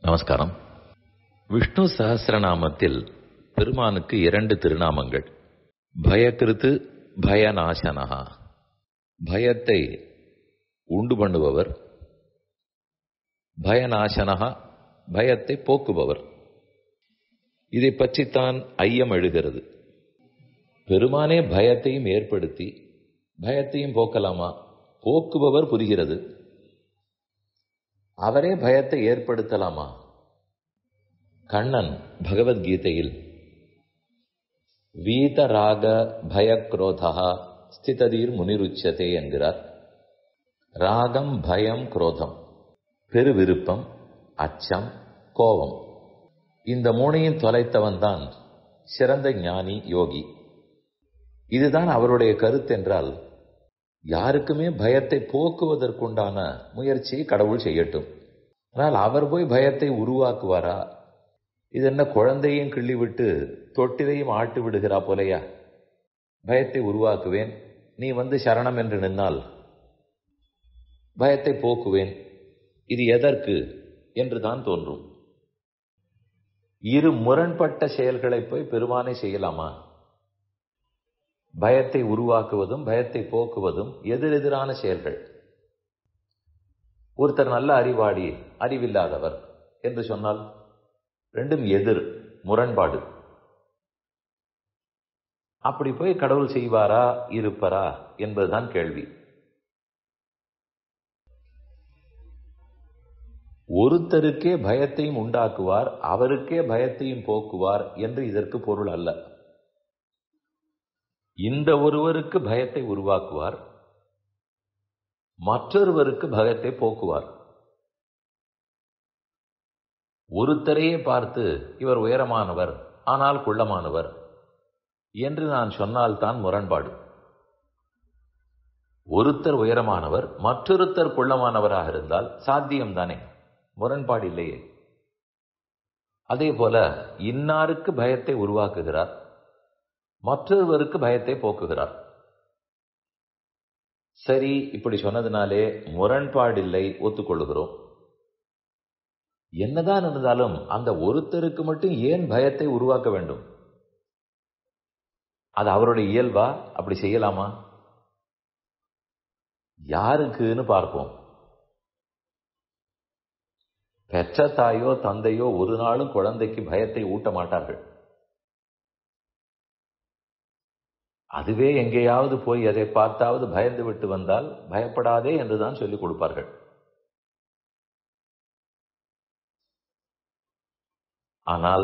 நமஸ்காரம் விஷ்ணு சஹசிரநாமத்தில் பெருமானுக்கு இரண்டு திருநாமங்கள் பயகிருத்து பயநாசனஹா பயத்தை உண்டு பண்ணுபவர் பயநாசனஹா பயத்தை போக்குபவர் இதை பற்றித்தான் ஐயம் எழுகிறது பெருமானே பயத்தையும் ஏற்படுத்தி பயத்தையும் போக்கலாமா போக்குபவர் புரிகிறது அவரே பயத்தை ஏற்படுத்தலாமா கண்ணன் பகவத்கீதையில் வீத ராக பயக்ரோதா ஸ்திததீர் முனிருச்சதே என்கிறார் ராகம் பயம் குரோதம் பெருவிருப்பம் அச்சம் கோபம் இந்த மூணையும் தொலைத்தவன் தான் சிறந்த ஞானி யோகி இதுதான் அவருடைய கருத்தென்றால் யாருக்குமே பயத்தை போக்குவதற்குண்டான முயற்சியை கடவுள் செய்யட்டும் ஆனால் அவர் போய் பயத்தை உருவாக்குவாரா இது என்ன குழந்தையும் கிள்ளி விட்டு தொட்டிலையும் ஆட்டு விடுகிறா போலையா பயத்தை உருவாக்குவேன் நீ வந்து சரணம் என்று நின்னால் பயத்தை போக்குவேன் இது எதற்கு என்று தான் தோன்றும் இரு முரண்பட்ட செயல்களை போய் பெருமானை செய்யலாமா பயத்தை உருவாக்குவதும் பயத்தை போக்குவதும் எதிரெதிரான செயல்கள் ஒருத்தர் நல்ல அறிவாளி அறிவில்லாதவர் என்று சொன்னால் ரெண்டும் எதிர் முரண்பாடு அப்படி போய் கடவுள் செய்வாரா இருப்பரா என்பதுதான் கேள்வி ஒருத்தருக்கே பயத்தையும் உண்டாக்குவார் அவருக்கே பயத்தையும் போக்குவார் என்று இதற்கு பொருள் அல்ல இந்த ஒருவருக்கு பயத்தை உருவாக்குவார் மற்றொருவருக்கு பயத்தை போக்குவார் ஒருத்தரையே பார்த்து இவர் உயரமானவர் ஆனால் குள்ளமானவர் என்று நான் சொன்னால்தான் முரண்பாடு ஒருத்தர் உயரமானவர் மற்றொருத்தர் குள்ளமானவராக இருந்தால் சாத்தியம்தானே முரண்பாடு இல்லையே அதே போல இன்னாருக்கு பயத்தை உருவாக்குகிறார் மற்றொருவருக்கு பயத்தை போக்குகிறார் சரி இப்படி சொன்னதுனாலே முரண்பாடில்லை ஒத்துக்கொள்ளுகிறோம் என்னதான் இருந்தாலும் அந்த ஒருத்தருக்கு மட்டும் ஏன் பயத்தை உருவாக்க வேண்டும் அது அவருடைய இயல்பா அப்படி செய்யலாமா யாருக்குன்னு பார்ப்போம் பெற்ற தாயோ தந்தையோ ஒரு நாளும் குழந்தைக்கு பயத்தை ஊட்ட மாட்டார்கள் அதுவே எங்கேயாவது போய் எதை பார்த்தாவது பயந்து விட்டு வந்தால் பயப்படாதே என்றுதான் சொல்லிக் கொடுப்பார்கள் ஆனால்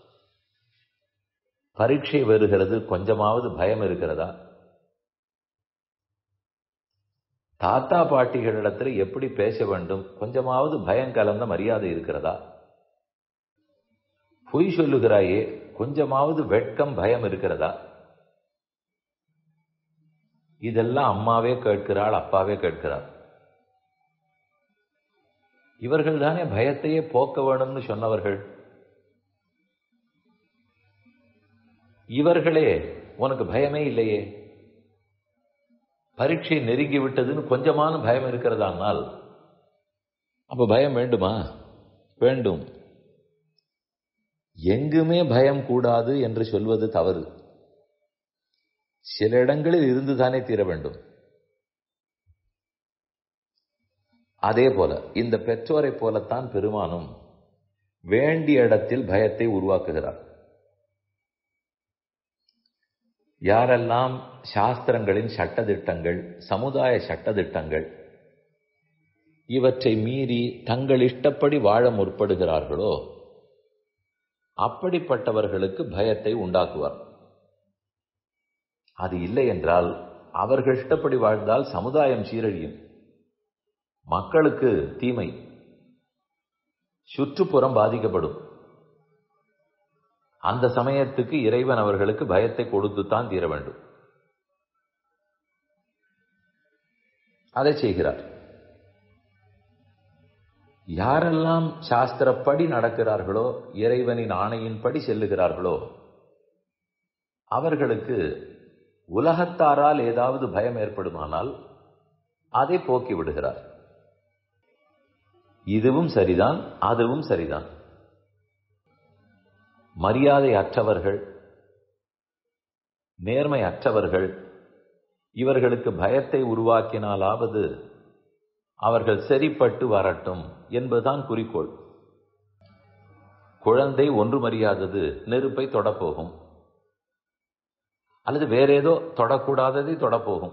பரீட்சை வருகிறது கொஞ்சமாவது பயம் இருக்கிறதா தாத்தா பாட்டிகளிடத்தில் எப்படி பேச வேண்டும் கொஞ்சமாவது பயம் கலந்த மரியாதை இருக்கிறதா பொய் சொல்லுகிறாயே கொஞ்சமாவது வெட்கம் பயம் இருக்கிறதா இதெல்லாம் அம்மாவே கேட்கிறாள் அப்பாவே கேட்கிறார் இவர்கள் தானே பயத்தையே போக்க வேணும்னு சொன்னவர்கள் இவர்களே உனக்கு பயமே இல்லையே பரீட்சை நெருங்கி விட்டதுன்னு கொஞ்சமான பயம் இருக்கிறதானால் அப்ப பயம் வேண்டுமா வேண்டும் எங்குமே பயம் கூடாது என்று சொல்வது தவறு சில இடங்களில் இருந்துதானே தீர வேண்டும் அதே போல இந்த பெற்றோரை போலத்தான் பெருமானும் வேண்டிய இடத்தில் பயத்தை உருவாக்குகிறார் யாரெல்லாம் சாஸ்திரங்களின் சட்டதிட்டங்கள் சமுதாய சட்டதிட்டங்கள் இவற்றை மீறி தங்கள் இஷ்டப்படி வாழ முற்படுகிறார்களோ அப்படிப்பட்டவர்களுக்கு பயத்தை உண்டாக்குவார் அது இல்லை என்றால் அவர்கள் இஷ்டப்படி வாழ்ந்தால் சமுதாயம் சீரழியும் மக்களுக்கு தீமை சுற்றுப்புறம் பாதிக்கப்படும் அந்த சமயத்துக்கு இறைவன் அவர்களுக்கு பயத்தை கொடுத்துத்தான் தீர வேண்டும் அதை செய்கிறார் யாரெல்லாம் சாஸ்திரப்படி நடக்கிறார்களோ இறைவனின் ஆணையின்படி செல்லுகிறார்களோ அவர்களுக்கு உலகத்தாரால் ஏதாவது பயம் ஏற்படுமானால் அதை போக்கி விடுகிறார் இதுவும் சரிதான் அதுவும் சரிதான் மரியாதை அற்றவர்கள் நேர்மை அற்றவர்கள் இவர்களுக்கு பயத்தை உருவாக்கினாலாவது அவர்கள் சரிப்பட்டு வரட்டும் என்பதுதான் குறிக்கோள் குழந்தை ஒன்றுமறியாதது நெருப்பை தொடப்போகும் அல்லது வேற ஏதோ தொடக்கூடாததை தொடப்போகும்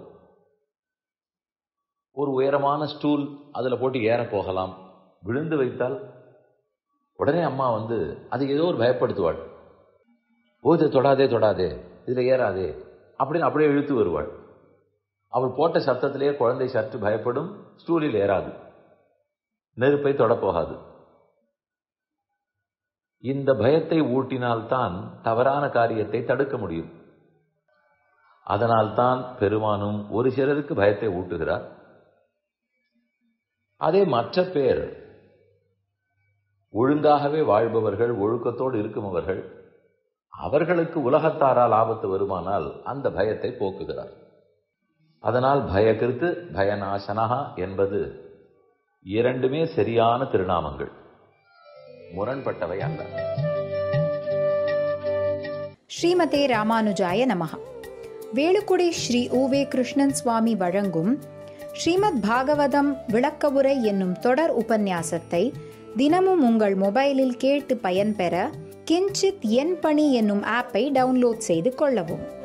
ஒரு உயரமான ஸ்டூல் அதில் போட்டு ஏற போகலாம் விழுந்து வைத்தால் உடனே அம்மா வந்து அது ஏதோ ஒரு பயப்படுத்துவாள் ஓ இதை தொடாதே தொடாதே இதில் ஏறாதே அப்படின்னு அப்படியே இழுத்து வருவாள் அவள் போட்ட சத்தத்திலேயே குழந்தை சற்று பயப்படும் ஸ்டூலில் ஏறாது நெருப்பை தொடப்போகாது இந்த பயத்தை ஊட்டினால்தான் தவறான காரியத்தை தடுக்க முடியும் அதனால்தான் பெருமானும் ஒரு சிலருக்கு பயத்தை ஊட்டுகிறார் அதே மற்ற பேர் ஒழுங்காகவே வாழ்பவர்கள் ஒழுக்கத்தோடு இருக்குமவர்கள் அவர்களுக்கு உலகத்தாரால் ஆபத்து வருமானால் அந்த பயத்தை போக்குகிறார் அதனால் பயகிருத்து பயநாசனகா என்பது இரண்டுமே சரியான திருநாமங்கள் முரண்பட்டவை அல்ல ஸ்ரீமதே ராமானுஜாய நமஹ வேலுக்குடி ஸ்ரீ உவே கிருஷ்ணன் சுவாமி வழங்கும் ஸ்ரீமத் பாகவதம் விளக்கவுரை என்னும் தொடர் உபன்யாசத்தை தினமும் உங்கள் மொபைலில் கேட்டு பயன்பெற கிஞ்சித் என் பணி என்னும் ஆப்பை டவுன்லோட் செய்து கொள்ளவும்